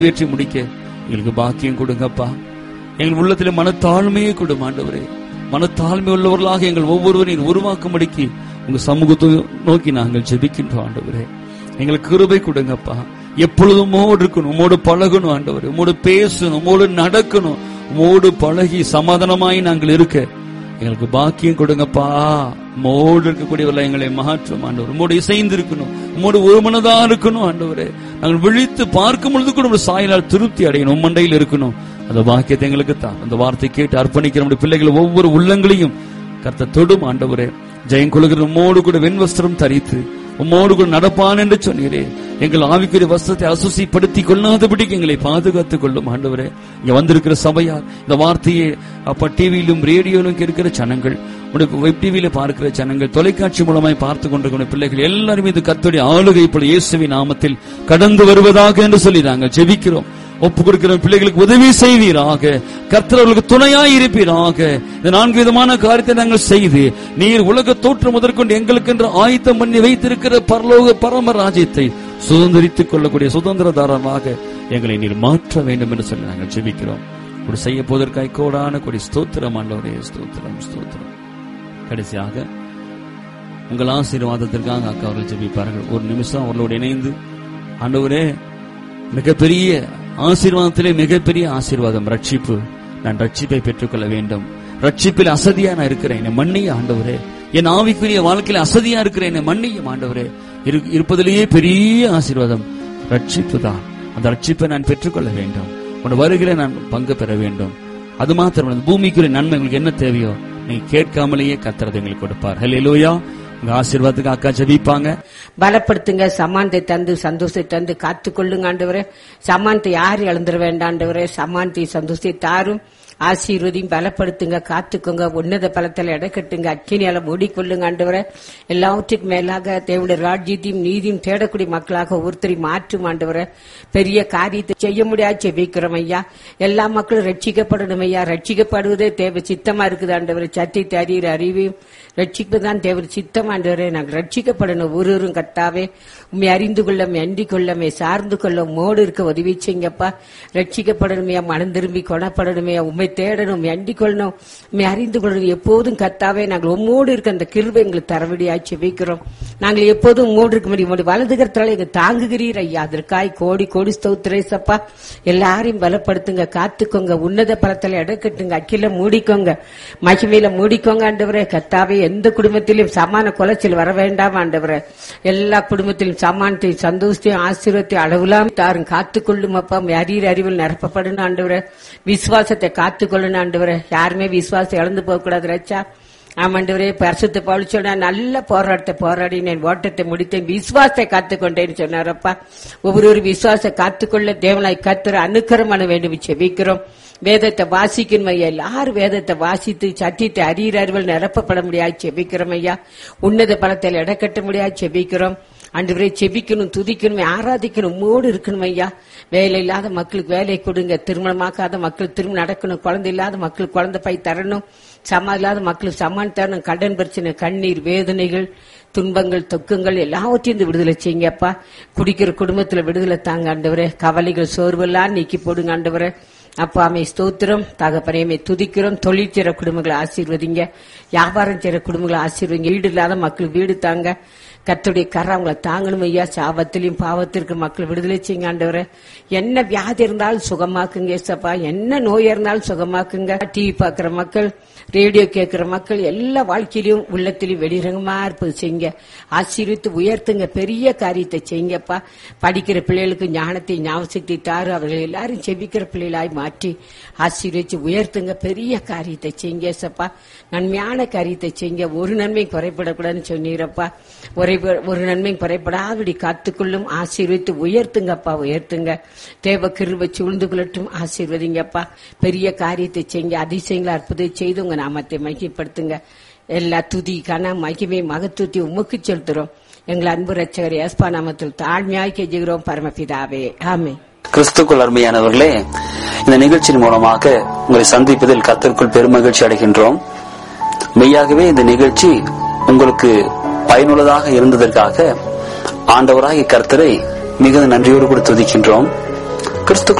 நிறைவேற்றி முடிக்க எங்களுக்கு பாக்கியம் கொடுங்கப்பா எங்கள் உள்ளத்தில் மனத்தாழ்மையை கொடும் ஆண்டவரே மனத்தாழ்மை உள்ளவர்களாக எங்கள் ஒவ்வொருவரையும் உருவாக்கும்படிக்கு உங்க சமூகத்தை நோக்கி நாங்கள் ஜெபிக்கின்றோம் ஆண்டவரே எங்களுக்கு கிருபை கொடுங்கப்பா எப்பொழுதும் உமோடு இருக்கணும் உமோடு பழகணும் ஆண்டவரே உமோடு பேசணும் உமோடு நடக்கணும் உமோடு பழகி சமாதானமாய் நாங்கள் இருக்க எங்களுக்கு பாக்கியம் கொடுங்கப்பா உமோடு இருக்கக்கூடியவர்கள் எங்களை மாற்றும் ஆண்டவர் உமோடு இசைந்து இருக்கணும் உமோடு ஒரு மனதா இருக்கணும் ஆண்டவரே நாங்கள் விழித்து பார்க்கும் பொழுது கூட ஒரு சாயலால் திருப்தி அடையணும் உம் மண்டையில் இருக்கணும் அந்த பாக்கியத்தை எங்களுக்கு தான் அந்த வார்த்தை கேட்டு அர்ப்பணிக்கிற நம்முடைய பிள்ளைகள் ஒவ்வொரு உள்ளங்களையும் கர்த்த தொடும் ஆண்டவரே ஜெயம் கொள்கிற உம்மோடு கூட வெண்வஸ்திரம் தரித்து உம்மோடு கூட நடப்பான் என்று சொன்னீரே எங்கள் ஆவிக்குரிய வஸ்திரத்தை அசுசிப்படுத்திக் கொள்ளாதபடிக்கு எங்களை பாதுகாத்துக் கொள்ளும் ஆண்டவரே இங்க வந்திருக்கிற சபையார் இந்த வார்த்தையை அப்ப டிவியிலும் ரேடியோலும் கேட்கிற ஜனங்கள் உனக்கு வெப் டிவியில பார்க்கிற ஜனங்கள் தொலைக்காட்சி மூலமாய் பார்த்து கொண்டிருக்கிற பிள்ளைகள் எல்லாரும் இது கத்துடைய ஆளுகை இப்பொழுது இயேசுவின் நாமத்தில் கடந்து வருவதாக என்று சொல்லி நாங்கள் ஜெபிக்கிறோம் ஒப்பு கொடுக்கிற பிள்ளைகளுக்கு உதவி செய்வீராக கர்த்தர் அவர்களுக்கு துணையாய் இருப்பீராக இந்த நான்கு விதமான காரியத்தை நாங்கள் செய்து நீர் உலக தோற்றம் முதற்கொண்டு எங்களுக்கு என்று ஆயத்தம் பண்ணி வைத்திருக்கிற பரலோக பரம ராஜ்யத்தை சுதந்திரித்துக் கொள்ளக்கூடிய சுதந்திரதாரமாக எங்களை நீர் மாற்ற வேண்டும் என்று சொல்லி நாங்கள் ஜெபிக்கிறோம் ஒரு செய்ய போவதற்காய் கோடான கொடி ஸ்தோத்திரம் ஆண்டவரே ஸ்தோத்திரம் ஸ்தோத்திரம் கடைசியாக உங்கள் ஆசீர்வாதத்திற்காக அக்கா அவர்கள் ஜெபிப்பார்கள் ஒரு நிமிஷம் அவர்களோடு இணைந்து ஆண்டவரே மிகப்பெரிய ஆசீர்வாதத்திலே மிகப்பெரிய ஆசீர்வாதம் ரட்சிப்பு நான் ரட்சிப்பை பெற்றுக்கொள்ள வேண்டும் ரட்சிப்பில் அசதியா நான் இருக்கிறேன் என்னை மன்னிய ஆண்டவரே என் ஆவிக்குரிய வாழ்க்கையில அசதியா இருக்கிறேன் என்னை மன்னியும் ஆண்டவரே இரு- இருப்பதிலேயே பெரிய ஆசீர்வாதம் ரட்சிப்பு தான் அந்த ரட்சிப்பை நான் பெற்றுக்கொள்ள வேண்டும் உன் வருகிற நான் பங்கு பெற வேண்டும் அது மாத்திரம் இல்ல, பூமிக்குரிய நன்மை உங்களுக்கு என்ன தேவையோ நீங்க கேட்காமலேயே கத்துறது எங்களுக்கு கொடுப்பார் ஹalleluya உங்க ஆசீர்வாதத்துக்கு அக்கா ஜெபிப்பாங்க பலப்படுத்துங்க சமானத்தை தந்து சந்தோஷத்தை தந்து காத்துக்கொள்ளுங்க ஆண்டவரே சமானத்தை யாரும் இழந்துட வேண்டாண்டவரே சமானத்தை சந்தோஷத்தை தாரும் ஆசீர்வதியும் பலப்படுத்துங்க காத்துக்கோங்க உன்னத பலத்தில் இடக்கட்டுங்க அக்கினியால மூடிக்கொள்ளுங்க ஆண்டவரே எல்லாவற்றுக்கும் மேலாக தேவனுடைய ராஜ்யத்தையும் நீதியும் தேடக்கூடிய மக்களாக ஒருத்தரையும் மாற்றும் ஆண்டவரே பெரிய காரியத்தை செய்ய முடியாது செபிக்கிறோம் ஐயா எல்லா மக்களும் ரட்சிக்கப்படணும் ஐயா ரட்சிக்கப்படுவதே தேவை சித்தமா இருக்குது ஆண்டவரே சத்தியத்தை அறிகிற அறிவையும் ரட்சிப்புதான் தேவர் சித்தம் ஆண்டவரே நாங்கள் ரட்சிக்கப்படணும் ஒருவரும் கத்தாவே உண்மை அறிந்து கொள்ள அண்டி கொள்ளமே சார்ந்து கொள்ள மோடு இருக்க உதவி செய்யுங்கப்பா ரட்சிக்கப்படணுமே மனம் திரும்பி கொணப்படணுமே உண்மை தேடணும் உம்மை அண்டிக் கொள்ளணும் உண்மை அறிந்து கொள்ளணும் எப்போதும் கத்தாவே நாங்கள் உம்மோடு இருக்க அந்த கிருபை எங்களுக்கு தரவடியாச்சு வைக்கிறோம் நாங்கள் எப்போதும் உம்மோடு இருக்க முடியும் உம்முடைய வலது கரத்தால எங்க தாங்குகிறீர் ஐயா அதற்காய் கோடி கோடி ஸ்தோத்திரேசப்பா எல்லாரையும் பலப்படுத்துங்க காத்துக்கோங்க உன்னத பலத்தில் இடக்கட்டுங்க அக்கில மூடிக்கோங்க மகிமையில மூடிக்கோங்க ஆண்டவரே கத்தாவே எந்த குடும்பத்திலும் சமான குலைச்சல் வர வேண்டாம் ஆண்டவரே எல்லா குடும்பத்திலும் சமானத்தையும் சந்தோஷத்தையும் ஆசீர்வத்தையும் அளவுலாம் தாரும் காத்துக்கொள்ளும் அப்பா அறிகிற அறிவில் நிரப்பப்படணும் ஆண்டவரே விசுவாசத்தை காத்துக்கொள்ளணும் ஆண்டவரே யாருமே விசுவாசத்தை இழந்து போக கூடாது ரச்சா ஆமாண்டவரே பரிசுத்த பழிச்சோட நல்ல போராட்டத்தை போராடினேன் ஓட்டத்தை முடித்தேன் விசுவாசத்தை காத்துக்கொண்டேன்னு சொன்னாரப்பா ஒவ்வொரு விசுவாசத்தை காத்துக்கொள்ள தேவனாய் கத்துற அனுக்கரமான வேண்டும் செபிக்கிறோம் வேதத்தை வாசிக்கணும் ஐயா எல்லாரும் வேதத்தை வாசித்து சத்தியத்தை அறிகிற அறிவில் நிரப்பப்பட முடியாது செபிக்கிறோம் ஐயா உன்னத பலத்தில் இடக்கட்ட முடியாது செபிக்கிறோம் அன்றுவரை செபிக்கணும் துதிக்கணும் ஆராதிக்கணும் மூடு இருக்கணும் ஐயா வேலை இல்லாத மக்களுக்கு வேலை கொடுங்க திருமணமாக்காத மக்கள் திருமணம் நடக்கணும் குழந்தை இல்லாத மக்களுக்கு குழந்தை பை தரணும் சமா இல்லாத மக்களுக்கு சமான் தரணும் கடன் பிரச்சனை கண்ணீர் வேதனைகள் துன்பங்கள் தொக்கங்கள் எல்லாவற்றையும் இந்த விடுதலை செய்யுங்கப்பா குடிக்கிற குடும்பத்துல விடுதலை தாங்க ஆண்டவரே கவலைகள் சோர்வெல்லாம் நீக்கி போடுங்க ஆண்டவரே அப்பா அமை ஸ்தோத்திரம் தகப்பனையுமே துதிக்கிறோம் தொழில் செய்ற குடும்பங்களை ஆசீர்வதிங்க வியாபாரம் செய்யற குடும்பங்களை ஆசீர்வதிங்க வீடு இல்லாத மக்கள் வீடு தாங்க கர்த்தருடைய கரை அவங்கள தாங்கணும் ஐயா சாபத்திலையும் பாவத்திற்கு மக்கள் விடுதலை செய்யுங்க ஆண்டவரே என்ன வியாதி இருந்தாலும் சுகமாக்குங்க ஏசப்பா என்ன நோய் இருந்தாலும் சுகமாக்குங்க டிவி பார்க்கிற மக்கள் ரேடியோ கேட்கிற மக்கள் எல்லா வாழ்க்கையிலும் உள்ளத்திலும் வெளிரங்கமா இருப்பது செய்யுங்க ஆசீர்வித்து உயர்த்துங்க பெரிய காரியத்தை செய்யுங்கப்பா படிக்கிற பிள்ளைகளுக்கு ஞானத்தை ஞாபகத்தை தாரு அவர்கள் எல்லாரும் செபிக்கிற பிள்ளைகளாய் மாற்றி ஆசீர்வச்சு உயர்த்துங்க பெரிய காரியத்தை செய்யுங்க ஏசப்பா நன்மையான காரியத்தை செய்யுங்க ஒரு நன்மை குறைபடக்கூடாதுன்னு சொன்னீரப்பா ஒரே ஒரு நன்மை குறைபடாதபடி காத்துக்கொள்ளும் ஆசீர்வித்து உயர்த்துங்கப்பா உயர்த்துங்க தேவ கிருபை சூழ்ந்து கொள்ளட்டும் ஆசீர்வதிங்கப்பா பெரிய காரியத்தை செய்யுங்க அதிசயங்களை அற்புதம் செய்து உங்க நாமத்தை மகிமைப்படுத்துங்க எல்லா துதி கன மகிமை மகத்துவத்தை உமக்கு செலுத்துறோம் எங்கள் அன்பு ரட்சகர் ஏஸ்பா நாமத்தில் தாழ்மையாய் கெஞ்சுகிறோம் பரமபிதாவே ஆமே கிறிஸ்துக்குள் அருமையானவர்களே இந்த நிகழ்ச்சியின் மூலமாக உங்களை சந்திப்பதில் கத்தருக்குள் பெருமகிழ்ச்சி அடைகின்றோம் மெய்யாகவே இந்த நிகழ்ச்சி உங்களுக்கு பயனுள்ளதாக இருந்ததற்காக ஆண்டவராகிய கர்த்தரை மிகுந்த நன்றியோடு கூட துதிக்கின்றோம் கிறிஸ்துக்குள்